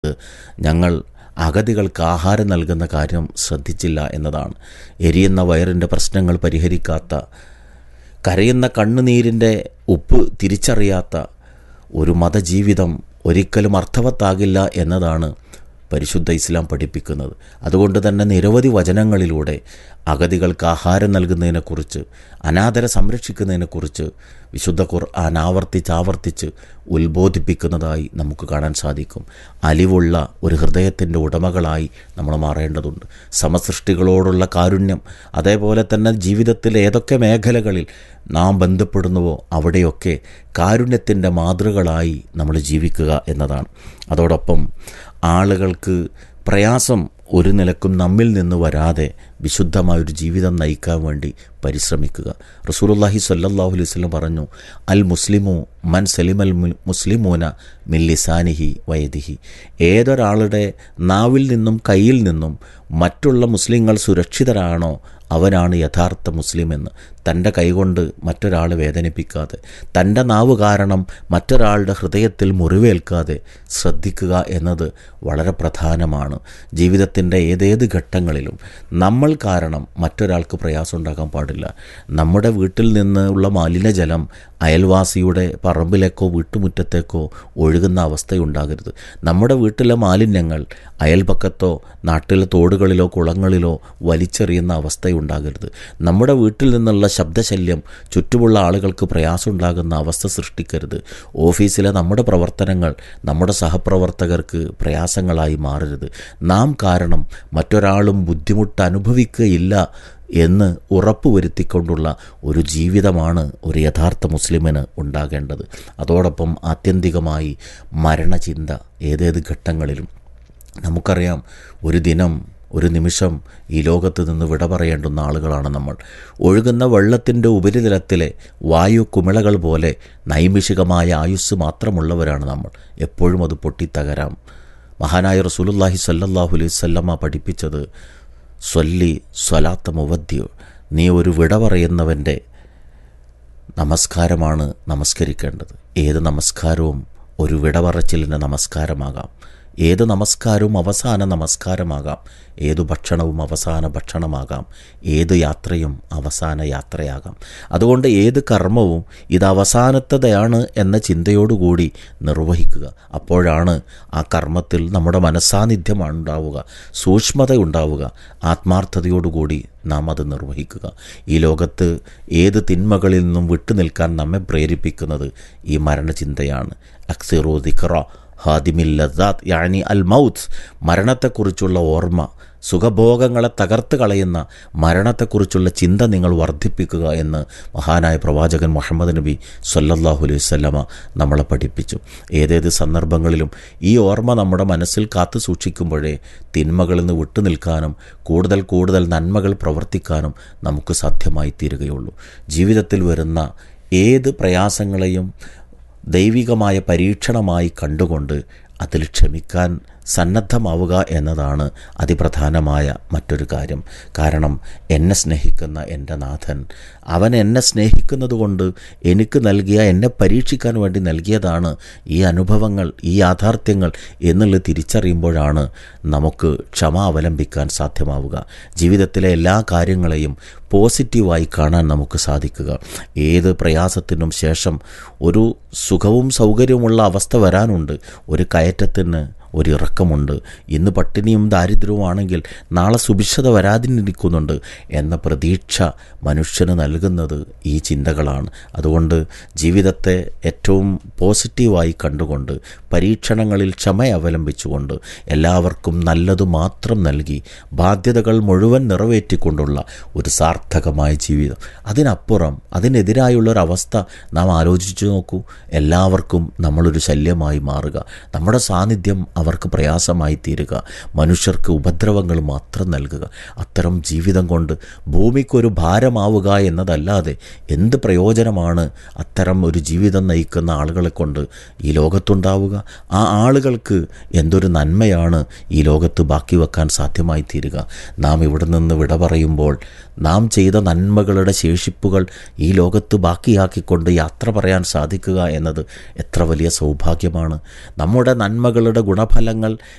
ഞങ്ങൾ അഗതികൾക്ക് ആഹാരം നൽകുന്ന കാര്യം ശ്രദ്ധിച്ചില്ല എന്നതാണ് എരിയുന്ന വയറിൻ്റെ പ്രശ്നങ്ങൾ പരിഹരിക്കാത്ത കരയുന്ന കണ്ണുനീരിൻ്റെ ഉപ്പ് തിരിച്ചറിയാത്ത ഒരു മതജീവിതം ഒരിക്കലും അർത്ഥവത്താകില്ല എന്നതാണ് പരിശുദ്ധ ഇസ്ലാം പഠിപ്പിക്കുന്നത് അതുകൊണ്ട് തന്നെ നിരവധി വചനങ്ങളിലൂടെ അഗതികൾക്ക് ആഹാരം നൽകുന്നതിനെക്കുറിച്ച് അനാഥരെ സംരക്ഷിക്കുന്നതിനെക്കുറിച്ച് വിശുദ്ധ ഖുർആൻ ആവർത്തിച്ച് ആവർത്തിച്ച് ഉത്ബോധിപ്പിക്കുന്നതായി നമുക്ക് കാണാൻ സാധിക്കും അലിവുള്ള ഒരു ഹൃദയത്തിൻ്റെ ഉടമകളായി നമ്മൾ മാറേണ്ടതുണ്ട് സമസൃഷ്ടികളോടുള്ള കാരുണ്യം അതേപോലെ തന്നെ ജീവിതത്തിലെ ഏതൊക്കെ മേഖലകളിൽ നാം ബന്ധപ്പെടുന്നുവോ അവിടെയൊക്കെ കാരുണ്യത്തിൻ്റെ മാതൃകളായി നമ്മൾ ജീവിക്കുക എന്നതാണ് അതോടൊപ്പം ആളുകൾക്ക് പ്രയാസം ഒരു നിലക്കും നമ്മിൽ നിന്ന് വരാതെ വിശുദ്ധമായൊരു ജീവിതം നയിക്കാൻ വേണ്ടി പരിശ്രമിക്കുക റസൂലുള്ളാഹി സ്വല്ലല്ലാഹു അലൈഹി വസല്ലം പറഞ്ഞു അൽ മുസ്ലിമു മൻ സലിമൽ മു- മുസ്ലിമൂന മില്ലിസാനിഹി വയദിഹി ഏതൊരാളുടെ നാവിൽ നിന്നും കയ്യിൽ നിന്നും മറ്റുള്ള മുസ്ലിങ്ങൾ സുരക്ഷിതരാണോ അവനാണ് യഥാർത്ഥ മുസ്ലിം എന്ന് തൻ്റെ കൈകൊണ്ട് മറ്റൊരാളെ വേദനിപ്പിക്കാതെ തൻ്റെ നാവ് കാരണം മറ്റൊരാളുടെ ഹൃദയത്തിൽ മുറിവേൽക്കാതെ ശ്രദ്ധിക്കുക എന്നത് വളരെ പ്രധാനമാണ് ജീവിതത്തിൻ്റെ ഏതേത് ഘട്ടങ്ങളിലും നമ്മൾ കാരണം മറ്റൊരാൾക്ക് പ്രയാസം ഉണ്ടാക്കാൻ പാടില്ല നമ്മുടെ വീട്ടിൽ നിന്ന് ഉള്ള മലിനജലം അയൽവാസിയുടെ പറമ്പിലേക്കോ വീട്ടുമുറ്റത്തേക്കോ ഒഴുകുന്ന അവസ്ഥയുണ്ടാകരുത് നമ്മുടെ വീട്ടിലെ മാലിന്യങ്ങൾ അയൽപക്കത്തോ നാട്ടിലെ തോടുകളിലോ കുളങ്ങളിലോ വലിച്ചെറിയുന്ന അവസ്ഥയുണ്ടാകരുത് നമ്മുടെ വീട്ടിൽ നിന്നുള്ള ശബ്ദശല്യം ചുറ്റുമുള്ള ആളുകൾക്ക് പ്രയാസമുണ്ടാകുന്ന അവസ്ഥ സൃഷ്ടിക്കരുത് ഓഫീസിലെ നമ്മുടെ പ്രവർത്തനങ്ങൾ നമ്മുടെ സഹപ്രവർത്തകർക്ക് പ്രയാസങ്ങളായി മാറരുത് നാം കാരണം മറ്റൊരാളും ബുദ്ധിമുട്ട് അനുഭവിക്കുകയില്ല എന്ന് ഉറപ്പുവരുത്തിക്കൊണ്ടുള്ള ഒരു ജീവിതമാണ് ഒരു യഥാർത്ഥ മുസ്ലിമിന് ഉണ്ടാകേണ്ടത് അതോടൊപ്പം ആത്യന്തികമായി മരണചിന്ത ഏതേത് ഘട്ടങ്ങളിലും നമുക്കറിയാം ഒരു ദിനം ഒരു നിമിഷം ഈ ലോകത്ത് നിന്ന് വിട പറയേണ്ടുന്ന ആളുകളാണ് നമ്മൾ ഒഴുകുന്ന വെള്ളത്തിൻ്റെ ഉപരിതലത്തിലെ വായു കുമിളകൾ പോലെ നൈമിഷികമായ ആയുസ് മാത്രമുള്ളവരാണ് നമ്മൾ എപ്പോഴും അത് പൊട്ടിത്തകരാം മഹാനായ റസൂലുല്ലാഹി സല്ലല്ലാഹു അലൈഹി വസല്ലമ പഠിപ്പിച്ചത് സ്വല്ലി സ്വലാത്ത മുവദ്യോ നീ ഒരു വിട പറയുന്നവൻ്റെ നമസ്കാരമാണ് നമസ്കരിക്കേണ്ടത് ഏത് നമസ്കാരവും ഒരു വിടപറച്ചിലിൻ്റെ നമസ്കാരമാകാം ഏത് നമസ്കാരവും അവസാന നമസ്കാരമാകാം ഏതു ഭക്ഷണവും അവസാന ഭക്ഷണമാകാം ഏത് യാത്രയും അവസാന യാത്രയാകാം അതുകൊണ്ട് ഏത് കർമ്മവും ഇത് അവസാനത്തതാണ് എന്ന ചിന്തയോടുകൂടി നിർവഹിക്കുക അപ്പോഴാണ് ആ കർമ്മത്തിൽ നമ്മുടെ മനസ്സാന്നിധ്യമാണ് ഉണ്ടാവുക സൂക്ഷ്മത ഉണ്ടാവുക ആത്മാർത്ഥതയോടുകൂടി നാം അത് നിർവഹിക്കുക ഈ ലോകത്ത് ഏത് തിന്മകളിൽ നിന്നും വിട്ടുനിൽക്കാൻ നമ്മെ പ്രേരിപ്പിക്കുന്നത് ഈ മരണചിന്തയാണ് അക്സിറോ ദിഖറ ഹാദിമിൽ ലദാത്ത് യാനി അൽ മൗത്ത് മരണത്തെക്കുറിച്ചുള്ള ഓർമ്മ സുഖഭോഗങ്ങളെ തകർത്ത് കളയുന്ന മരണത്തെക്കുറിച്ചുള്ള ചിന്ത നിങ്ങൾ വർദ്ധിപ്പിക്കുക എന്ന് മഹാനായ പ്രവാചകൻ മുഹമ്മദ് നബി സല്ലല്ലാഹു അലൈഹി വസല്ലമ നമ്മളെ പഠിപ്പിച്ചു ഏതേത് സന്ദർഭങ്ങളിലും ഈ ഓർമ്മ നമ്മുടെ മനസ്സിൽ കാത്തു സൂക്ഷിക്കുമ്പോഴേ തിന്മകളിൽ നിന്ന് വിട്ടുനിൽക്കാനും കൂടുതൽ കൂടുതൽ നന്മകൾ പ്രവർത്തിക്കാനും നമുക്ക് സാധ്യമായി തീരുകയുള്ളൂ ജീവിതത്തിൽ വരുന്ന ഏത് പ്രയാസങ്ങളെയും ദൈവികമായ പരീക്ഷണമായി കണ്ടുകൊണ്ട് അതിൽ ക്ഷമിക്കാൻ സന്നദ്ധമാവുക എന്നതാണ് അതിപ്രധാനമായ മറ്റൊരു കാര്യം കാരണം എന്നെ സ്നേഹിക്കുന്ന എൻ്റെ നാഥൻ അവൻ എന്നെ സ്നേഹിക്കുന്നത് കൊണ്ട് എനിക്ക് നൽകിയ എന്നെ പരീക്ഷിക്കാൻ വേണ്ടി നൽകിയതാണ് ഈ അനുഭവങ്ങൾ ഈ യാഥാർത്ഥ്യങ്ങൾ എന്നുള്ളത് തിരിച്ചറിയുമ്പോഴാണ് നമുക്ക് ക്ഷമ അവലംബിക്കാൻ സാധ്യമാവുക ജീവിതത്തിലെ എല്ലാ കാര്യങ്ങളെയും പോസിറ്റീവായി കാണാൻ നമുക്ക് സാധിക്കുക ഏത് പ്രയാസത്തിനും ശേഷം ഒരു സുഖവും സൗകര്യവുമുള്ള അവസ്ഥ വരാനുണ്ട് ഒരു കയറ്റത്തിന് ഒരു ഇറക്കമുണ്ട് ഇന്ന് പട്ടിണിയും ദാരിദ്ര്യവുമാണെങ്കിൽ നാളെ സുഭിക്ഷത വരാതിരിക്കുന്നുണ്ട് എന്ന പ്രതീക്ഷ മനുഷ്യന് നൽകുന്നത് ഈ ചിന്തകളാണ് അതുകൊണ്ട് ജീവിതത്തെ ഏറ്റവും പോസിറ്റീവായി കണ്ടുകൊണ്ട് പരീക്ഷണങ്ങളിൽ ക്ഷമ അവലംബിച്ചുകൊണ്ട് എല്ലാവർക്കും നല്ലതു മാത്രം നൽകി ബാധ്യതകൾ മുഴുവൻ നിറവേറ്റിക്കൊണ്ടുള്ള ഒരു സാർത്ഥകമായ ജീവിതം അതിനപ്പുറം അതിനെതിരായുള്ളൊരവസ്ഥ നാം ആലോചിച്ചു നോക്കൂ എല്ലാവർക്കും നമ്മളൊരു ശല്യമായി മാറുക നമ്മുടെ സാന്നിധ്യം അവർക്ക് പ്രയാസമായി തീരുക മനുഷ്യർക്ക് ഉപദ്രവങ്ങൾ മാത്രം നൽകുക അത്തരം ജീവിതം കൊണ്ട് ഭൂമിക്കൊരു ഭാരമാവുക എന്നതല്ലാതെ എന്ത് പ്രയോജനമാണ് അത്തരം ഒരു ജീവിതം നയിക്കുന്ന ആളുകളെ കൊണ്ട് ഈ ലോകത്തുണ്ടാവുക ആ ആളുകൾക്ക് എന്തൊരു നന്മയാണ് ഈ ലോകത്ത് ബാക്കി വെക്കാൻ സാധ്യമായി തീരുക നാം ഇവിടെ നിന്ന് വിട പറയുമ്പോൾ നാം ചെയ്ത നന്മകളുടെ ശേഷിപ്പുകൾ ഈ ലോകത്ത് ബാക്കിയാക്കിക്കൊണ്ട് യാത്ര പറയാൻ സാധിക്കുക എന്നത് എത്ര വലിയ സൗഭാഗ്യമാണ് നമ്മുടെ നന്മകളുടെ ഗുണ ഗുണഫലങ്ങൾ